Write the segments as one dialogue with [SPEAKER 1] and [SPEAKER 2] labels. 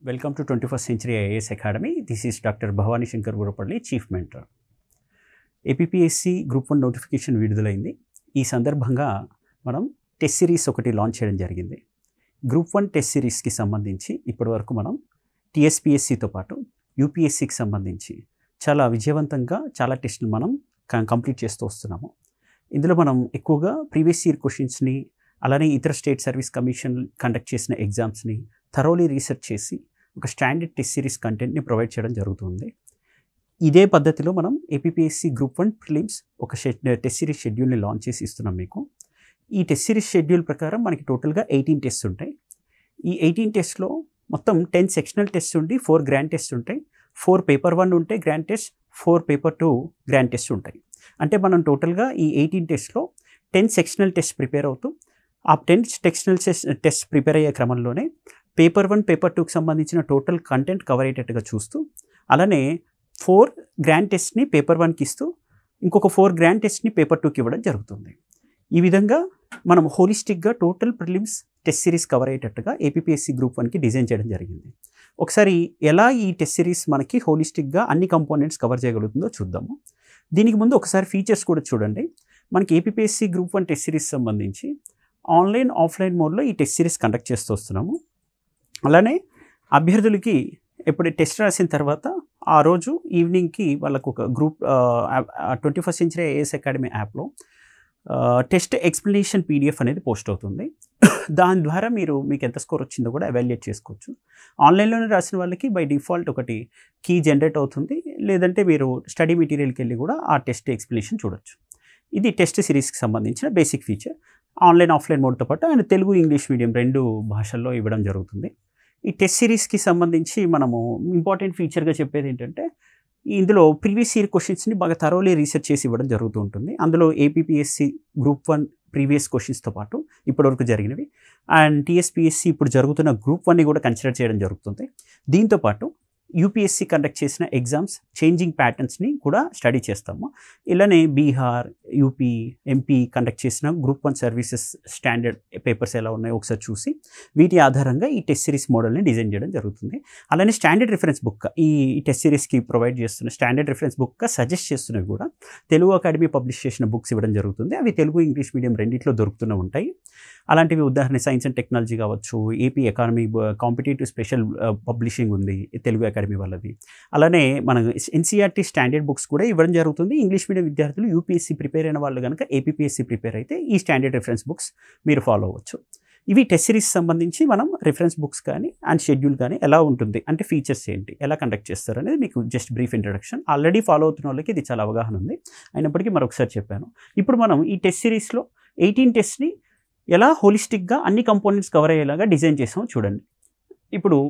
[SPEAKER 1] welcome to twenty first century IAS academy this is doctor Bhavani Shankar Gurapalli chief mentor APSC group one notification విడుదలైంది ఈ సందర్భంగా మనం test series ఒకటి launch చేయడం జరిగింది గ్రూప్ వన్ టెస్ట్ సిరీస్కి సంబంధించి ఇప్పటివరకు మనం టీఎస్పిఎస్సితో పాటు యూపీఎస్సికి సంబంధించి చాలా విజయవంతంగా చాలా టెస్టులు మనం క- కంప్లీట్ చేస్తూ వస్తున్నాము ఇందులో మనం ఎక్కువగా ప్రీవియస్ ఇయర్ క్వశ్చన్స్ని అలానే ఇతర స్టేట్ సర్వీస్ కమిషన్ కండక్ట్ చేసిన ఎగ్జామ్స్ని థరోలీ రీసెర్చ్ చేసి ఒక స్టాండర్డ్ టెస్ట్ సిరీస్ కంటెంట్ని ప్రొవైడ్ చేయడం జరుగుతుంది ఇదే పద్ధతిలో మనం ఏపీఎస్సి గ్రూప్ వన్ ప్రిలిమ్స్ ఒక షెడ్ టెస్ట్ సిరీస్ షెడ్యూల్ని లాంచ్ చేసి ఇస్తున్నాం మీకు ఈ టెస్ట్ సిరీస్ షెడ్యూల్ ప్రకారం మనకి టోటల్గా ఎయిటీన్ టెస్ట్ ఉంటాయి ఈ ఎయిటీన్ టెస్ట్లో మొత్తం టెన్ సెక్షనల్ టెస్ట్ ఉండి ఫోర్ గ్రాండ్ టెస్ట్ ఉంటాయి ఫోర్ పేపర్ వన్ ఉంటాయి grand test four paper two grand test ఉంటాయి అంటే మనం టోటల్గా ఈ ఎయిటీన్ టెస్ట్లో టెన్ సెక్షనల్ టెస్ట్ ప్రిపేర్ అవుతూ ఆ టెన్ సెక్షనల్ టెస్ట్ ప్రిపేర్ అయ్యే క్రమంలోనే పేపర్ వన్ పేపర్ టూకి సంబంధించిన టోటల్ కంటెంట్ కవర్ అయ్యేటట్టుగా చూస్తూ అలానే ఫోర్ గ్రాండ్ టెస్ట్ని పేపర్ వన్కి ఇస్తూ ఇంకొక ఫోర్ గ్రాండ్ టెస్ట్ని పేపర్ టూకి ఇవ్వడం జరుగుతుంది ఈ విధంగా మనం హోలిస్టిక్గా total prelims test series cover అయ్యేటట్టుగా ఏపీఎస్సి గ్రూప్ వన్కి డిజైన్ చేయడం జరిగింది ఒకసారి ఎలా ఈ టెస్ట్ సిరీస్ మనకి హోలిస్టిక్గా అన్ని కంపోనెంట్స్ కవర్ చేయగలుగుతుందో చూద్దాము దీనికి ముందు ఒకసారి ఫీచర్స్ కూడా చూడండి మనకి APSC group one test series సంబంధించి ఆన్లైన్ ఆఫ్లైన్ మోడ్లో ఈ టెస్ట్ సిరీస్ కండక్ట్ చేస్తూ వస్తున్నాము అలానే అభ్యర్థులకి ఎప్పుడు టెస్ట్ రాసిన తర్వాత ఆ రోజు ఈవినింగ్కి వాళ్ళకు ఒక group twenty first century IAS academy యాప్లో టెస్ట్ ఎక్స్ప్లెనేషన్ పీడిఎఫ్ అనేది పోస్ట్ అవుతుంది దాని ద్వారా మీరు మీకు ఎంత స్కోర్ వచ్చిందో కూడా ఎవాల్యుయేట్ చేసుకోవచ్చు ఆన్లైన్లోనే రాసిన వాళ్ళకి బై డిఫాల్ట్ ఒకటి కీ జనరేట్ అవుతుంది లేదంటే మీరు స్టడీ మెటీరియల్కి వెళ్ళి కూడా ఆ టెస్ట్ ఎక్స్ప్లెనేషన్ చూడొచ్చు ఇది టెస్ట్ సిరీస్కి సంబంధించిన బేసిక్ ఫీచర్ ఆన్లైన్ ఆఫ్లైన్ మోడ్తో పాటు ఆయన తెలుగు ఇంగ్లీష్ మీడియం రెండు భాషల్లో ఇవ్వడం జరుగుతుంది ఈ టెస్ట్ సిరీస్కి సంబంధించి మనము ఇంపార్టెంట్ ఫీచర్గా చెప్పేది ఏంటంటే ఇందులో ప్రీవియస్ ఇయర్ క్వశ్చన్స్ని బాగా థరోలీ రీసెర్చ్ చేసి ఇవ్వడం జరుగుతూ ఉంటుంది అందులో ఏపీఎస్సి గ్రూప్ వన్ ప్రీవియస్ క్వశ్చన్స్తో పాటు ఇప్పటివరకు జరిగినవి అండ్ టీఎస్పిఎస్సి ఇప్పుడు జరుగుతున్న గ్రూప్ వన్ని కూడా కన్సిడర్ చేయడం జరుగుతుంది దీంతో పాటు యూపీఎస్సి కండక్ట్ చేసిన ఎగ్జామ్స్ చేంజింగ్ ప్యాటర్న్స్ని కూడా స్టడీ చేస్తాము ఇలానే బీహార్ యూపీ ఎంపీ కండక్ట్ చేసిన group one services standard papers ఎలా ఉన్నాయో ఒకసారి చూసి వీటి ఆధారంగా ఈ టెస్ట్ సిరీస్ మోడల్ని డిజైన్ చేయడం జరుగుతుంది అలానే స్టాండర్డ్ రిఫరెన్స్ బుక్ ఈ టెస్ట్ సిరీస్కి ప్రొవైడ్ చేస్తున్న స్టాండర్డ్ రిఫరెన్స్ బుక్ సజెస్ట్ చేస్తున్నవి కూడా తెలుగు అకాడమీ పబ్లిష్ చేసిన బుక్స్ ఇవ్వడం జరుగుతుంది అవి తెలుగు ఇంగ్లీష్ మీడియం రెండిట్లో దొరుకుతూనే ఉంటాయి అలాంటివి ఉదాహరణ సైన్స్ అండ్ టెక్నాలజీ కావచ్చు AP economy competitive special publishing ఉంది తెలుగు అకాడమీ వాళ్ళది అలానే మన ఎన్సీఆర్టీ స్టాండర్డ్ బుక్స్ కూడా ఇవ్వడం జరుగుతుంది ఇంగ్లీష్ మీడియం విద్యార్థులు యూపీఎస్సీ ప్రిపేర్ అయిన వాళ్ళు కనుక ఏపీఎస్సీ ప్రిపేర్ అయితే ఈ స్టాండర్డ్ రిఫరెన్స్ బుక్స్ మీరు ఫాలో అవ్వచ్చు ఇవి టెస్ట్ సిరీస్ సంబంధించి మనం రిఫరెన్స్ బుక్స్ కానీ అండ్ షెడ్యూల్ కానీ ఎలా ఉంటుంది అంటే ఫీచర్స్ ఏంటి ఎలా కండక్ట్ చేస్తారు అనేది మీకు just brief introduction already follow అవుతున్న వాళ్ళకి ఇది చాలా అవగాహన ఉంది అయినప్పటికీ మరొకసారి చెప్పాను ఇప్పుడు మనం ఈ టెస్ట్ సిరీస్లో ఎయిటీన్ టెస్ట్ని ఎలా హోలిస్టిక్గా అన్ని కంపోనెంట్స్ కవర్ అయ్యేలాగా డిజైన్ చేసామో చూడండి ఇప్పుడు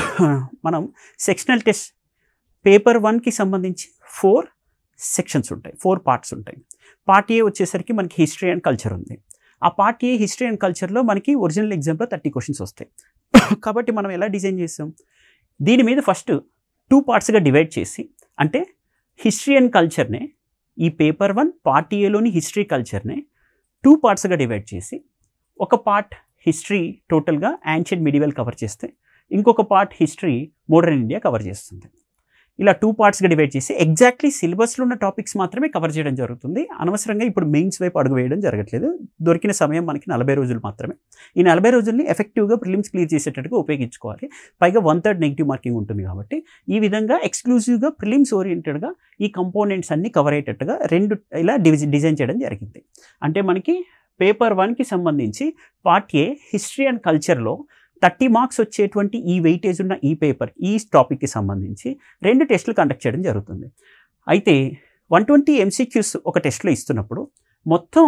[SPEAKER 1] మనం సెక్షనల్ టెస్ట్ పేపర్ వన్కి సంబంధించి ఫోర్ సెక్షన్స్ ఉంటాయి ఫోర్ పార్ట్స్ ఉంటాయి పార్ట్ ఏ వచ్చేసరికి మనకి హిస్టరీ అండ్ కల్చర్ ఉంది ఆ పార్ట్ ఏ హిస్టరీ అండ్ కల్చర్లో మనకి ఒరిజినల్ ఎగ్జామ్లో థర్టీ క్వశ్చన్స్ వస్తాయి కాబట్టి మనం ఎలా డిజైన్ చేసాం దీని మీద ఫస్ట్ టూ పార్ట్స్గా డివైడ్ చేసి అంటే హిస్టరీ అండ్ కల్చర్నే ఈ పేపర్ వన్ పార్ట్ ఏలోని హిస్టరీ కల్చర్నే టూ పార్ట్స్గా డివైడ్ చేసి ఒక పార్ట్ హిస్టరీ టోటల్గా యాన్షియన్ మిడివల్ కవర్ చేస్తే ఇంకొక part history modern India cover చేస్తుంది ఇలా టూ పార్ట్స్గా డివైడ్ చేసి ఎగ్జాక్ట్లీ సిలబస్లో ఉన్న టాపిక్స్ మాత్రమే కవర్ చేయడం జరుగుతుంది అనవసరంగా ఇప్పుడు మెయిన్స్ వైపు అడుగు వేయడం జరగట్లేదు దొరికిన సమయం మనకి నలభై రోజులు మాత్రమే ఈ నలభై రోజుల్ని ఎఫెక్టివ్గా ప్రిలిమ్స్ క్లియర్ చేసేటట్టుగా ఉపయోగించుకోవాలి పైగా వన్ థర్డ్ నెగిటివ్ మార్కింగ్ ఉంటుంది కాబట్టి ఈ విధంగా ఎక్స్క్లూజివ్గా ప్రిలిమ్స్ ఓరియంటెడ్గా ఈ కంపోనెంట్స్ అన్ని కవర్ అయ్యేటట్టుగా రెండు ఇలా డివి డిజైన్ చేయడం జరిగింది అంటే మనకి పేపర్ వన్కి సంబంధించి పార్ట్ ఏ హిస్టరీ అండ్ కల్చర్లో థర్టీ మార్క్స్ వచ్చేటువంటి ఈ వెయిటేజ్ ఉన్న ఈ పేపర్ ఈ టాపిక్కి సంబంధించి రెండు టెస్టులు కండక్ట్ చేయడం జరుగుతుంది అయితే వన్ ట్వంటీ ఎంసీక్యూస్ ఒక టెస్ట్లో ఇస్తున్నప్పుడు మొత్తం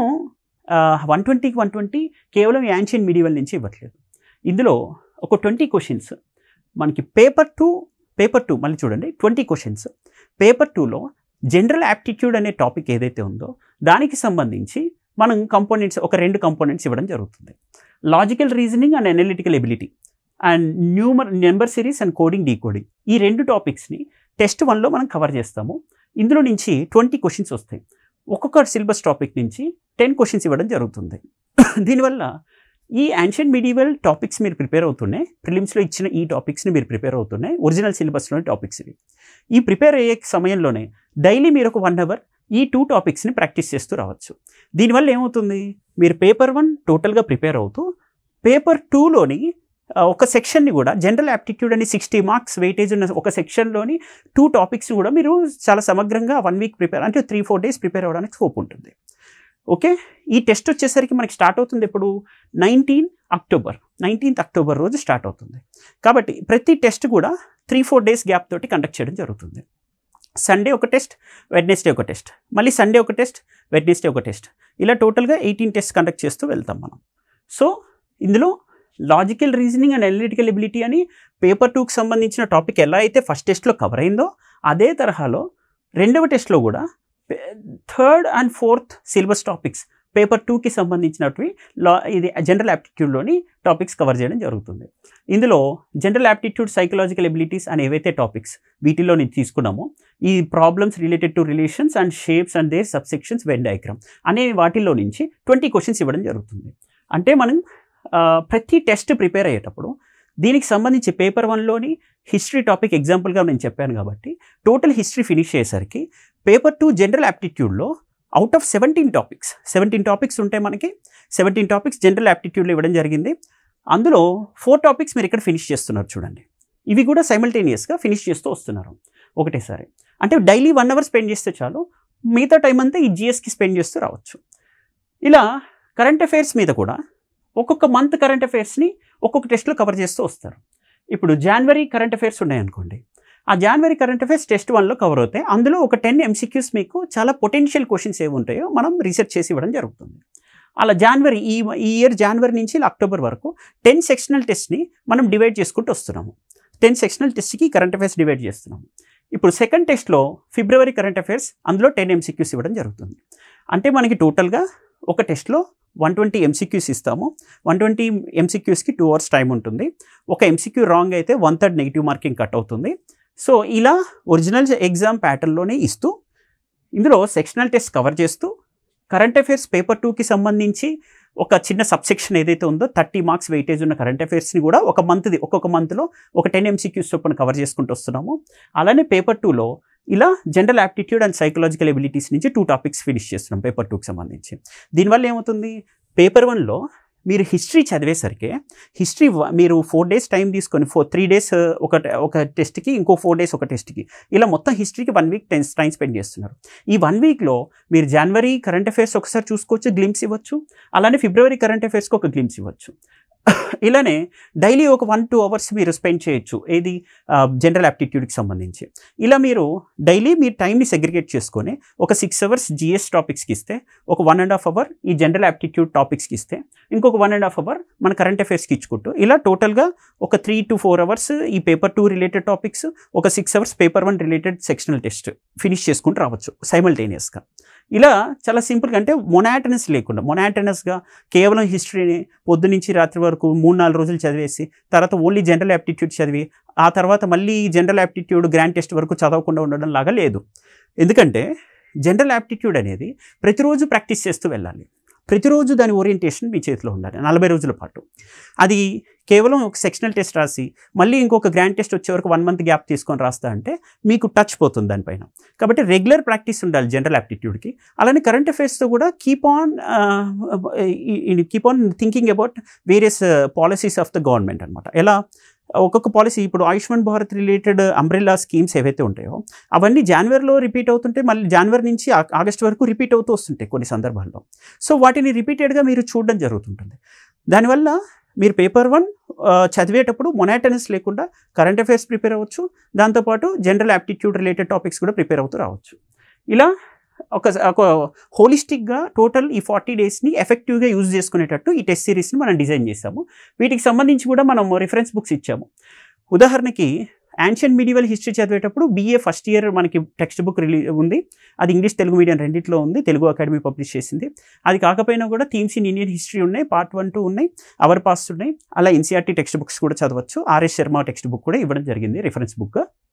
[SPEAKER 1] వన్ ట్వంటీకి వన్ ట్వంటీ కేవలం యాన్షియన్ మీడియల్ నుంచి ఇవ్వట్లేదు ఇందులో ఒక ట్వంటీ క్వశ్చన్స్ మనకి పేపర్ టూ పేపర్ టూ మళ్ళీ చూడండి ట్వంటీ క్వశ్చన్స్ పేపర్ టూలో జనరల్ యాప్టిట్యూడ్ అనే టాపిక్ ఏదైతే ఉందో దానికి సంబంధించి మనం కంపోనెంట్స్ ఒక రెండు కంపోనెంట్స్ ఇవ్వడం జరుగుతుంది logical reasoning and analytical ability and number number series and coding decoding ఈ రెండు టాపిక్స్ని టెస్ట్ వన్లో మనం కవర్ చేస్తాము ఇందులో నుంచి ట్వంటీ క్వశ్చన్స్ వస్తాయి ఒక్కొక్క సిలబస్ టాపిక్ నుంచి టెన్ క్వశ్చన్స్ ఇవ్వడం జరుగుతుంది దీనివల్ల ఈ యాన్షియంట్ మీడియవల్ టాపిక్స్ మీరు ప్రిపేర్ అవుతున్నాయి ప్రిలిమ్స్లో ఇచ్చిన ఈ టాపిక్స్ని మీరు ప్రిపేర్ అవుతున్నాయి ఒరిజినల్ సిలబస్లోని టాపిక్స్ ఇవి ఈ ప్రిపేర్ అయ్యే సమయంలోనే డైలీ మీరు ఒక వన్ అవర్ ఈ టూ టాపిక్స్ని ప్రాక్టీస్ చేస్తూ రావచ్చు దీనివల్ల ఏమవుతుంది మీరు పేపర్ వన్ టోటల్గా ప్రిపేర్ అవుతూ పేపర్ టూలోని ఒక సెక్షన్ని కూడా జనరల్ యాప్టిట్యూడ్ అని సిక్స్టీ మార్క్స్ వెయిటేజ్ ఉన్న ఒక సెక్షన్లోని టూ టాపిక్స్ కూడా మీరు చాలా సమగ్రంగా వన్ వీక్ ప్రిపేర్ అంటే త్రీ ఫోర్ డేస్ ప్రిపేర్ అవ్వడానికి స్కోప్ ఉంటుంది ఓకే ఈ టెస్ట్ వచ్చేసరికి మనకి స్టార్ట్ అవుతుంది ఇప్పుడు నైన్టీన్ అక్టోబర్ నైన్టీన్త్ అక్టోబర్ రోజు స్టార్ట్ అవుతుంది కాబట్టి ప్రతి టెస్ట్ కూడా త్రీ ఫోర్ డేస్ గ్యాప్ తోటి కండక్ట్ చేయడం జరుగుతుంది సండే ఒక టెస్ట్ వెడ్నెస్డే ఒక టెస్ట్ మళ్ళీ సండే ఒక టెస్ట్ వెడ్నెస్డే ఒక టెస్ట్ ఇలా టోటల్గా ఎయిటీన్ టెస్ట్ కండక్ట్ చేస్తూ వెళ్తాం మనం సో ఇందులో logical reasoning and analytical ability అని పేపర్ టూకి సంబంధించిన టాపిక్ ఎలా అయితే ఫస్ట్ టెస్ట్లో కవర్ అయిందో అదే తరహాలో రెండవ టెస్ట్లో కూడా third and fourth syllabus topics paper టూకి సంబంధించినవి లా ఇది జనరల్ యాప్టిట్యూడ్లోని టాపిక్స్ కవర్ చేయడం జరుగుతుంది ఇందులో జనరల్ యాప్టిట్యూడ్ సైకలాజికల్ ఎబిలిటీస్ అని ఏవైతే టాపిక్స్ వీటిలో నేను తీసుకున్నామో ఈ problems related to relations and shapes and their subsections Venn diagram అనే వాటిల్లో నుంచి ట్వంటీ క్వశ్చన్స్ ఇవ్వడం జరుగుతుంది అంటే మనం ఆ, ప్రతి టెస్ట్ ప్రిపేర్ అయ్యేటప్పుడు దీనికి సంబంధించి పేపర్ వన్లోని హిస్టరీ టాపిక్ ఎగ్జాంపుల్గా నేను చెప్పాను కాబట్టి టోటల్ హిస్టరీ ఫినిష్ అయ్యేసరికి పేపర్ టూ జనరల్ యాప్టిట్యూడ్లో out of seventeen topics seventeen topics ఉంటాయి మనకి సెవెంటీన్ టాపిక్స్ జనరల్ యాప్టిట్యూడ్లో ఇవ్వడం జరిగింది అందులో ఫోర్ టాపిక్స్ మీరు ఇక్కడ ఫినిష్ చేస్తున్నారు చూడండి ఇవి కూడా సైమల్టేనియస్గా ఫినిష్ చేస్తూ వస్తున్నారు ఒకటేసారి అంటే డైలీ వన్ అవర్ స్పెండ్ చేస్తే చాలు మిగతా టైం అంతా ఈ జిఎస్కి స్పెండ్ చేస్తూ రావచ్చు ఇలా కరెంట్ అఫైర్స్ మీద కూడా ఒక్కొక్క మంత్ కరెంట్ అఫైర్స్ని ఒక్కొక్క టెస్ట్లో కవర్ చేస్తూ వస్తారు ఇప్పుడు జనవరి కరెంట్ అఫైర్స్ ఉన్నాయనుకోండి ఆ జనవరి కరెంట్ అఫైర్స్ టెస్ట్ వన్లో కవర్ అవుతాయి అందులో ఒక టెన్ ఎంసీక్యూస్ మీకు చాలా పొటెన్షియల్ క్వశ్చన్స్ ఏవి ఉంటాయో మనం రీసెర్చ్ చేసి ఇవ్వడం జరుగుతుంది అలా జనవరి ఈ ఈ ఇయర్ జనవరి నుంచి ఇలా అక్టోబర్ వరకు టెన్ సెక్షనల్ టెస్ట్ని మనం డివైడ్ చేసుకుంటూ వస్తున్నాము టెన్ సెక్షనల్ టెస్ట్కి కరెంట్ అఫైర్స్ డివైడ్ చేస్తున్నాము ఇప్పుడు సెకండ్ టెస్ట్లో ఫిబ్రవరి కరెంట్ అఫైర్స్ అందులో టెన్ ఎంసీక్యూస్ ఇవ్వడం జరుగుతుంది అంటే మనకి టోటల్గా ఒక టెస్ట్లో వన్ ట్వంటీ ఎంసీక్యూస్ ఇస్తాము వన్ ట్వంటీ ఎంసీక్యూస్కి టూ అవర్స్ టైం ఉంటుంది ఒక ఎంసీక్యూ రాంగ్ అయితే one third negative marking cut అవుతుంది సో ఇలా ఒరిజినల్ ఎగ్జామ్ ప్యాటర్న్లోనే ఇస్తూ ఇందులో సెక్షనల్ టెస్ట్ కవర్ చేస్తూ కరెంట్ అఫైర్స్ పేపర్ టూకి సంబంధించి ఒక చిన్న సబ్సెక్షన్ ఏదైతే ఉందో థర్టీ మార్క్స్ వెయిటేజ్ ఉన్న కరెంట్ అఫైర్స్ని కూడా ఒక మంత్ది ఒక్కొక్క మంత్లో ఒక టెన్ ఎంసీక్యూస్ చొప్పున కవర్ చేసుకుంటూ వస్తున్నాము అలానే పేపర్ టూలో ఇలా general aptitude and psychological abilities నుంచి టూ టాపిక్స్ ఫినిష్ చేస్తున్నాం పేపర్ టూకి సంబంధించి దీనివల్ల ఏమవుతుంది పేపర్ వన్లో మీరు హిస్టరీ చదివేసరికి హిస్టరీ మీరు ఫోర్ డేస్ టైం తీసుకొని ఫోర్ త్రీ డేస్ ఒక ఒక టెస్ట్కి ఇంకో ఫోర్ డేస్ ఒక టెస్ట్కి ఇలా మొత్తం హిస్టరీకి one week ten time spend చేస్తున్నారు ఈ వన్ వీక్లో మీరు జనవరి కరెంట్ అఫైర్స్ ఒకసారి చూసుకోవచ్చు గ్లిమ్స్ ఇవ్వచ్చు అలానే ఫిబ్రవరి కరెంట్ అఫైర్స్కి ఒక గ్లిమ్స్ ఇవ్వచ్చు ఇలానే డైలీ ఒక వన్ టూ అవర్స్ మీరు స్పెండ్ చేయొచ్చు ఏది జనరల్ యాప్టిట్యూడ్కి సంబంధించి ఇలా మీరు డైలీ మీ టైంని సెగ్రిగేట్ చేసుకొని ఒక సిక్స్ అవర్స్ జిఎస్ టాపిక్స్కి ఇస్తే ఒక వన్ అండ్ హాఫ్ అవర్ ఈ జనరల్ యాప్టిట్యూడ్ టాపిక్స్కి ఇస్తే ఇంకొక వన్ అండ్ హాఫ్ అవర్ మన కరెంట్ అఫైర్స్కి ఇచ్చుకుంటూ ఇలా టోటల్గా ఒక త్రీ టు ఫోర్ అవర్స్ ఈ పేపర్ టూ రిలేటెడ్ టాపిక్స్ ఒక six hours paper one related sectional test finish చేసుకుంటూ రావచ్చు సైమల్టేనియస్గా ఇలా చాలా సింపుల్గా అంటే మొనాటనస్ లేకుండా మొనాటనస్గా కేవలం హిస్టరీని పొద్దు నుంచి రాత్రి వరకు మూడు నాలుగు రోజులు చదివేసి తర్వాత ఓన్లీ జనరల్ యాప్టిట్యూడ్ చదివి ఆ తర్వాత మళ్ళీ జనరల్ యాప్టిట్యూడ్ గ్రాండ్ టెస్ట్ వరకు చదవకుండా ఉండడం లాగా లేదు ఎందుకంటే జనరల్ యాప్టిట్యూడ్ అనేది ప్రతిరోజు ప్రాక్టీస్ చేస్తూ వెళ్ళాలి ప్రతిరోజు దాని ఓరియంటేషన్ మీ చేతిలో ఉండాలి నలభై రోజుల పాటు అది కేవలం ఒక సెక్షనల్ టెస్ట్ రాసి మళ్ళీ ఇంకొక గ్రాండ్ టెస్ట్ వచ్చే వరకు వన్ మంత్ గ్యాప్ తీసుకొని రాస్తా అంటే మీకు టచ్ పోతుంది దానిపైన కాబట్టి రెగ్యులర్ ప్రాక్టీస్ ఉండాలి జనరల్ యాప్టిట్యూడ్కి అలానే కరెంట్ అఫైర్స్తో కూడా keep on keep on thinking about various policies of the government అనమాట ఎలా ఒక్కొక్క పాలసీ ఇప్పుడు Ayushman Bharat related umbrella schemes ఏవైతే ఉంటాయో అవన్నీ జనవరిలో రిపీట్ అవుతుంటే మళ్ళీ జనవరి నుంచి ఆ- ఆగస్ట్ వరకు రిపీట్ అవుతూ వస్తుంటాయి కొన్ని సందర్భాల్లో సో వాటిని రిపీటెడ్గా మీరు చూడడం జరుగుతుంటుంది దానివల్ల మీరు పేపర్ వన్ చదివేటప్పుడు మొనాటనస్ లేకుండా కరెంట్ అఫైర్స్ ప్రిపేర్ అవ్వచ్చు దాంతోపాటు జనరల్ యాప్టిట్యూడ్ రిలేటెడ్ టాపిక్స్ కూడా ప్రిపేర్ అవుతూ రావచ్చు ఇలా ఒక ఒక హోలిస్టిక్గా టోటల్ ఈ ఫార్టీ డేస్ని ఎఫెక్టివ్గా యూజ్ చేసుకునేటట్టు ఈ టెస్ట్ సిరీస్ని మనం డిజైన్ చేసాము వీటికి సంబంధించి కూడా మనం రిఫరెన్స్ బుక్స్ ఇచ్చాము ఉదాహరణకి యాన్షియన్ మీడియవల్ హిస్టరీ చదివేటప్పుడు బీఏ ఫస్ట్ ఇయర్ మనకి టెక్స్ట్ బుక్ రిలీ ఉంది అది ఇంగ్లీష్ తెలుగు మీడియం రెండిట్లో ఉంది తెలుగు అకాడమీ పబ్లిష్ చేసింది అది కాకపోయినా కూడా థీమ్స్ ఇన్ ఇండియన్ హిస్టరీ ఉన్నాయి పార్ట్ వన్ టూ ఉన్నాయి అవర్ పాస్ ఉన్నాయి అలా ఎన్సీఆర్టీ టెక్స్ట్ బుక్స్ కూడా చదవచ్చు ఆర్ఎస్ శర్మ టెక్స్ట్ బుక్ కూడా ఇవ్వడం జరిగింది రిఫరెన్స్ బుక్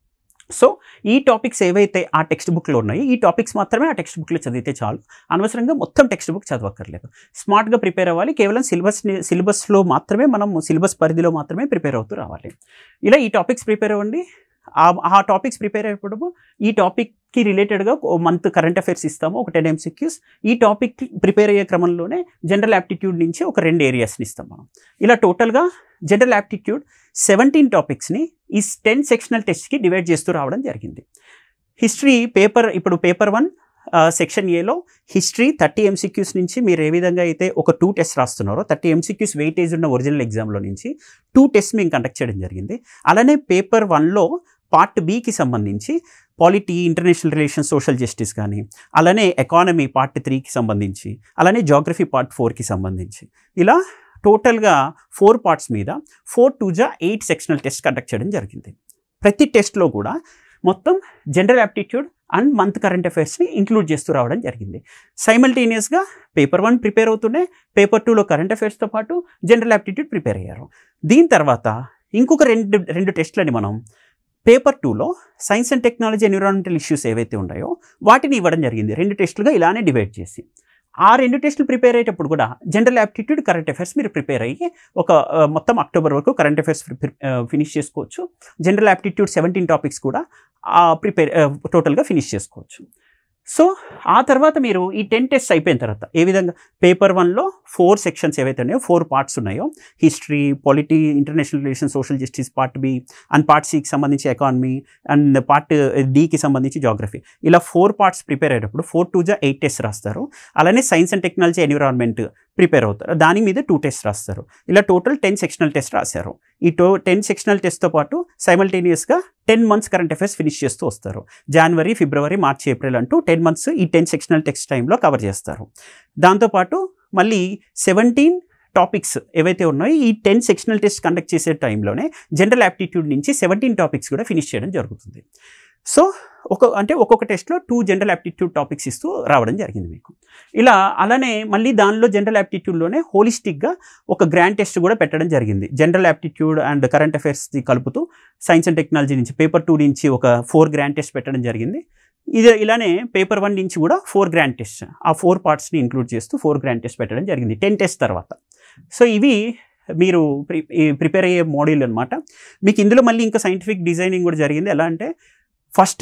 [SPEAKER 1] సో ఈ టాపిక్స్ ఏవైతే ఆ టెక్స్ట్ బుక్లో ఉన్నాయో ఈ టాపిక్స్ మాత్రమే ఆ టెక్స్ట్ బుక్లో చదివితే చాలు అనవసరంగా మొత్తం టెక్స్ట్ బుక్ చదవక్కర్లేదు స్మార్ట్గా ప్రిపేర్ అవ్వాలి కేవలం సిలబస్ని సిలబస్లో మాత్రమే మనం సిలబస్ పరిధిలో మాత్రమే ప్రిపేర్ అవుతూ రావాలి ఇలా ఈ టాపిక్స్ ప్రిపేర్ అవ్వండి ఆ ఆ టాపిక్స్ ప్రిపేర్ అయ్యేటప్పుడు ఈ టాపిక్కి రిలేటెడ్గా మంత్ కరెంట్ అఫైర్స్ ఇస్తాము ఒక టెన్ ఎంసీక్యూస్ ఈ టాపిక్ ప్రిపేర్ అయ్యే క్రమంలోనే జనరల్ యాప్టిట్యూడ్ నుంచి ఒక రెండు ఏరియాస్ని ఇస్తాం మనం ఇలా టోటల్గా జనరల్ యాప్టిట్యూడ్ సెవెంటీన్ టాపిక్స్ని ఈ టెన్ సెక్షనల్ టెస్ట్కి డివైడ్ చేస్తూ రావడం జరిగింది హిస్టరీ పేపర్ ఇప్పుడు పేపర్ వన్ సెక్షన్ ఏలో హిస్టరీ థర్టీ ఎంసీక్యూస్ నుంచి మీరు ఏ విధంగా అయితే ఒక టూ టెస్ట్ రాస్తున్నారో థర్టీ ఎంసీక్యూస్ వెయిటేజ్ ఉన్న ఒరిజినల్ ఎగ్జామ్లో నుంచి టూ టెస్ట్ మేము కండక్ట్ చేయడం జరిగింది అలానే పేపర్ వన్లో పార్ట్ బికి సంబంధించి polity international relations social justice కానీ అలానే ఎకానమీ పార్ట్ త్రీకి సంబంధించి అలానే జాగ్రఫీ పార్ట్ ఫోర్కి సంబంధించి ఇలా టోటల్గా ఫోర్ పార్ట్స్ మీద ఫోర్ టూ జా ఎయిట్ సెక్షనల్ టెస్ట్ కండక్ట్ చేయడం జరిగింది ప్రతి టెస్ట్లో కూడా మొత్తం general aptitude and month current అఫైర్స్ని ఇంక్లూడ్ చేస్తూ రావడం జరిగింది సైమల్టేనియస్గా పేపర్ వన్ ప్రిపేర్ అవుతూనే పేపర్ టూలో కరెంట్ అఫైర్స్తో పాటు జనరల్ యాప్టిట్యూడ్ ప్రిపేర్ అయ్యారు దీని తర్వాత ఇంకొక రెండు రెండు టెస్ట్లని మనం పేపర్ టూలో science and technology environmental issues ఏవైతే ఉన్నాయో వాటిని ఇవ్వడం జరిగింది రెండు టెస్టులుగా ఇలానే డివైడ్ చేసి ఆ రెండు టెస్టులు ప్రిపేర్ అయ్యేటప్పుడు కూడా జనరల్ యాప్టిట్యూడ్ కరెంట్ అఫైర్స్ మీరు ప్రిపేర్ అయ్యి ఒక ఆ, మొత్తం అక్టోబర్ వరకు కరెంట్ అఫైర్స్ ఫినిష్ చేసుకోవచ్చు జనరల్ యాప్టిట్యూడ్ సెవెంటీన్ టాపిక్స్ కూడా ప్రిపేర్ టోటల్గా ఫినిష్ చేసుకోవచ్చు సో ఆ తర్వాత మీరు ఈ టెన్ టెస్ట్ అయిపోయిన తర్వాత ఏ విధంగా పేపర్ వన్లో ఫోర్ సెక్షన్స్ ఏవైతే ఉన్నాయో ఫోర్ పార్ట్స్ ఉన్నాయో history polity international relation social justice part B and part సికి సంబంధించి ఎకానమీ అండ్ పార్ట్ డికి సంబంధించి జాగ్రఫీ ఇలా ఫోర్ పార్ట్స్ ప్రిపేర్ అయ్యేటప్పుడు ఫోర్ టూ జా ఎయిట్ టెస్ట్ రాస్తారు అలానే science and technology environment prepare అవుతారు దాని మీద టూ టెస్ట్ రాస్తారు ఇలా టోటల్ టెన్ సెక్షనల్ టెస్ట్ రాశారు ఈ టో టెన్ సెక్షనల్ టెస్ట్తో పాటు సైమల్టేనియస్గా ten months current affairs finish చేస్తూ వస్తారు జనవరి ఫిబ్రవరి మార్చ్ ఏప్రిల్ అంటూ టెన్ మంత్స్ ఈ టెన్ సెక్షనల్ టెక్స్ట్ టైంలో కవర్ చేస్తారు దాంతోపాటు మళ్ళీ సెవెంటీన్ టాపిక్స్ ఏవైతే ఉన్నాయో ఈ టెన్ సెక్షనల్ టెస్ట్ కండక్ట్ చేసే టైంలోనే జనరల్ యాప్టిట్యూడ్ నుంచి సెవెంటీన్ టాపిక్స్ కూడా ఫినిష్ చేయడం జరుగుతుంది సో ఒక అంటే ఒక్కొక్క టెస్ట్లో టూ జనరల్ యాప్టిట్యూడ్ టాపిక్స్ ఇస్తూ రావడం జరిగింది మీకు ఇలా అలానే మళ్ళీ దానిలో జనరల్ యాప్టిట్యూడ్లోనే హోలిస్టిక్గా ఒక గ్రాండ్ టెస్ట్ కూడా పెట్టడం జరిగింది జనరల్ యాప్టిట్యూడ్ అండ్ కరెంట్ అఫైర్స్ది కలుపుతూ సైన్స్ అండ్ టెక్నాలజీ నుంచి పేపర్ టూ నుంచి ఒక ఫోర్ గ్రాండ్ టెస్ట్ పెట్టడం జరిగింది ఇది ఇలానే పేపర్ వన్ నుంచి కూడా ఫోర్ గ్రాండ్ టెస్ట్ ఆ ఫోర్ పార్ట్స్ని ఇంక్లూడ్ చేస్తూ ఫోర్ గ్రాండ్ టెస్ట్ పెట్టడం జరిగింది టెన్ టెస్ట్ తర్వాత సో ఇవి మీరు ప్రి ప్రిపేర్ అయ్యే మోడల్ అనమాట మీకు ఇందులో మళ్ళీ ఇంకా సైంటిఫిక్ డిజైనింగ్ కూడా జరిగింది ఎలా అంటే ఫస్ట్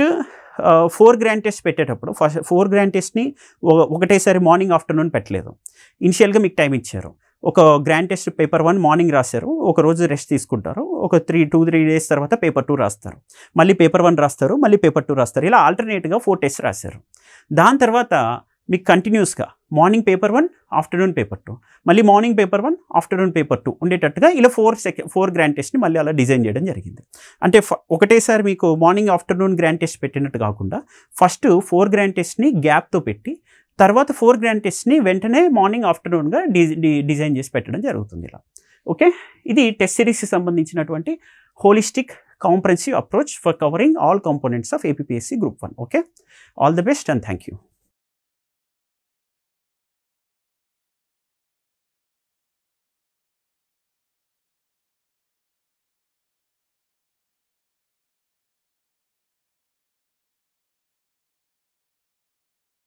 [SPEAKER 1] ఫోర్ గ్రాండ్ టెస్ట్ పెట్టేటప్పుడు ఫస్ట్ ఫోర్ గ్రాండ్ టెస్ట్ని ఒకటేసారి మార్నింగ్ ఆఫ్టర్నూన్ పెట్టలేదు ఇనిషియల్గా మీకు టైం ఇచ్చారు ఒక grand test paper one morning రాశారు ఒక రోజు రెస్ట్ తీసుకుంటారు ఒక త్రీ టూ త్రీ డేస్ తర్వాత పేపర్ టూ రాస్తారు మళ్ళీ పేపర్ వన్ రాస్తారు మళ్ళీ పేపర్ టూ రాస్తారు ఇలా ఆల్టర్నేట్గా ఫోర్ టెస్ట్ రాశారు దాని తర్వాత మీకు కంటిన్యూస్గా morning paper one afternoon paper two మళ్ళీ morning paper one afternoon paper two ఉండేటట్టుగా ఇలా ఫోర్ సెకండ్ ఫోర్ గ్రాండ్ టెస్ట్ని మళ్ళీ అలా డిజైన్ చేయడం జరిగింది అంటే ఫ- ఒకటేసారి మీకు మార్నింగ్ ఆఫ్టర్నూన్ గ్రాండ్ టెస్ట్ పెట్టినట్టు కాకుండా ఫస్ట్ ఫోర్ గ్రాండ్ టెస్ట్ని గ్యాప్తో పెట్టి తర్వాత ఫోర్ గ్రాండ్ టెస్ట్ని వెంటనే మార్నింగ్ ఆఫ్టర్నూన్గా డి డి- డిజైన్ చేసి పెట్టడం జరుగుతుంది ఇలా ఓకే ఇది టెస్ట్ సిరీస్కి సంబంధించినటువంటి holistic comprehensive approach for covering all components of APSC group one okay all the best and thank you